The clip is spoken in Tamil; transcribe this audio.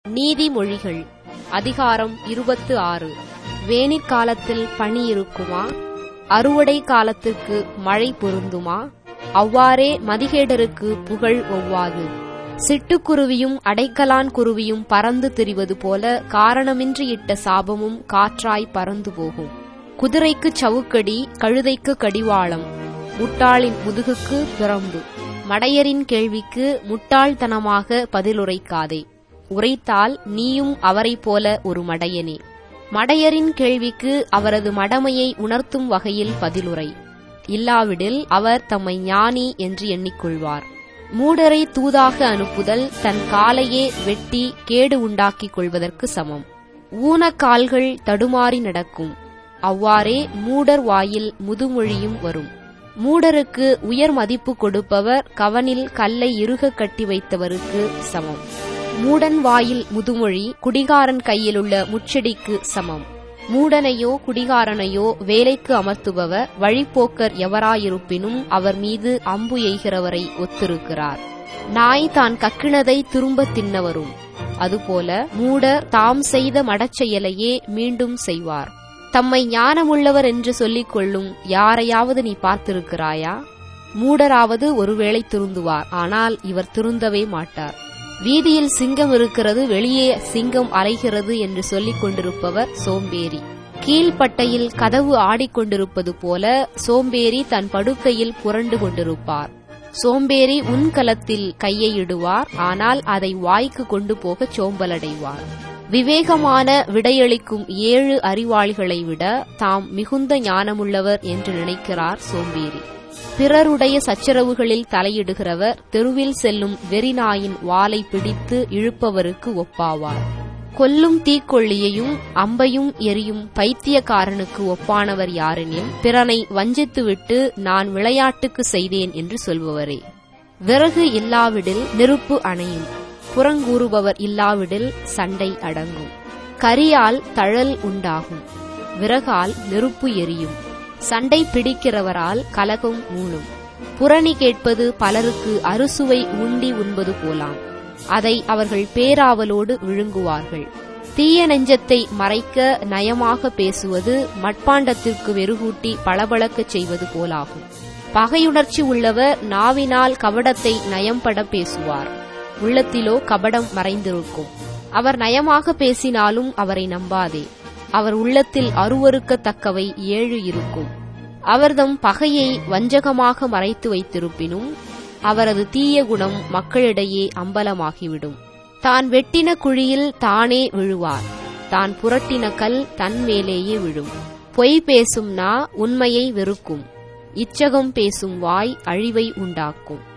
நீதிமொழிகள் அதிகாரம் இருபத்து ஆறு வேனிற் காலத்தில் பனி இருக்குமா அறுவடை காலத்திற்கு மழை பொருந்துமா அவ்வாறே மதிகேடருக்கு புகழ் ஒவ்வாது சிட்டுக்குருவியும் அடைக்கலான் குருவியும் பறந்து திரிவது போல காரணமின்றி இட்ட சாபமும் காற்றாய் பறந்து போகும் குதிரைக்குச் சவுக்கடி கழுதைக்கு கடிவாளம் முட்டாளின் முதுகுக்கு பிரம்பு மடையரின் கேள்விக்கு முட்டாள்தனமாக பதிலுரைக்காதே உரைத்தால் நீயும் அவரைப் போல ஒரு மடையனே மடையரின் கேள்விக்கு அவரது மடமையை உணர்த்தும் வகையில் பதிலுரை இல்லாவிடில் அவர் தம்மை ஞானி என்று எண்ணிக்கொள்வார் மூடரை தூதாக அனுப்புதல் தன் காலையே வெட்டி கேடு உண்டாக்கிக் கொள்வதற்கு சமம் ஊனக்கால்கள் தடுமாறி நடக்கும் அவ்வாறே மூடர் வாயில் முதுமொழியும் வரும் மூடருக்கு உயர் மதிப்பு கொடுப்பவர் கவனில் கல்லை இறுக கட்டி வைத்தவருக்கு சமம் மூடன் வாயில் முதுமொழி குடிகாரன் கையிலுள்ள முச்செடிக்கு சமம் மூடனையோ குடிகாரனையோ வேலைக்கு அமர்த்துபவர் வழிப்போக்கர் எவராயிருப்பினும் அவர் மீது அம்பு எய்கிறவரை ஒத்திருக்கிறார் நாய் தான் கக்கினதை திரும்பத் தின்னவரும் அதுபோல மூடர் தாம் செய்த மடச்செயலையே மீண்டும் செய்வார் தம்மை ஞானமுள்ளவர் என்று சொல்லிக் கொள்ளும் யாரையாவது நீ பார்த்திருக்கிறாயா மூடராவது ஒருவேளை திருந்துவார் ஆனால் இவர் திருந்தவே மாட்டார் வீதியில் சிங்கம் இருக்கிறது வெளியே சிங்கம் அலைகிறது என்று சொல்லிக் கொண்டிருப்பவர் சோம்பேறி கீழ்ப்பட்டையில் கதவு ஆடிக்கொண்டிருப்பது போல சோம்பேறி தன் படுக்கையில் புரண்டு கொண்டிருப்பார் சோம்பேறி உன்கலத்தில் கையை இடுவார் ஆனால் அதை வாய்க்கு கொண்டு போக சோம்பலடைவார் விவேகமான விடையளிக்கும் ஏழு அறிவாளிகளை விட தாம் மிகுந்த ஞானமுள்ளவர் என்று நினைக்கிறார் சோம்பேறி பிறருடைய சச்சரவுகளில் தலையிடுகிறவர் தெருவில் செல்லும் வெறிநாயின் வாலை பிடித்து இழுப்பவருக்கு ஒப்பாவார் கொல்லும் தீக்கொள்ளியையும் அம்பையும் எரியும் பைத்தியக்காரனுக்கு ஒப்பானவர் யாரெனில் பிறனை வஞ்சித்துவிட்டு நான் விளையாட்டுக்கு செய்தேன் என்று சொல்பவரே விறகு இல்லாவிடில் நெருப்பு அணையும் புறங்கூறுபவர் இல்லாவிடில் சண்டை அடங்கும் கரியால் தழல் உண்டாகும் விறகால் நெருப்பு எரியும் சண்டை பிடிக்கிறவரால் கலகம் மூழும் புரணி கேட்பது பலருக்கு அறுசுவை உண்டி உண்பது போலாம் அதை அவர்கள் பேராவலோடு விழுங்குவார்கள் தீய நெஞ்சத்தை மறைக்க நயமாக பேசுவது மட்பாண்டத்திற்கு வெறுகூட்டி பளபளக்கச் செய்வது போலாகும் பகையுணர்ச்சி உள்ளவர் நாவினால் கபடத்தை நயம்பட பேசுவார் உள்ளத்திலோ கபடம் மறைந்திருக்கும் அவர் நயமாக பேசினாலும் அவரை நம்பாதே அவர் உள்ளத்தில் அருவருக்கத்தக்கவை ஏழு இருக்கும் அவர்தம் பகையை வஞ்சகமாக மறைத்து வைத்திருப்பினும் அவரது தீய குணம் மக்களிடையே அம்பலமாகிவிடும் தான் வெட்டின குழியில் தானே விழுவார் தான் புரட்டின கல் தன் மேலேயே விழும் பொய் பேசும் நா உண்மையை வெறுக்கும் இச்சகம் பேசும் வாய் அழிவை உண்டாக்கும்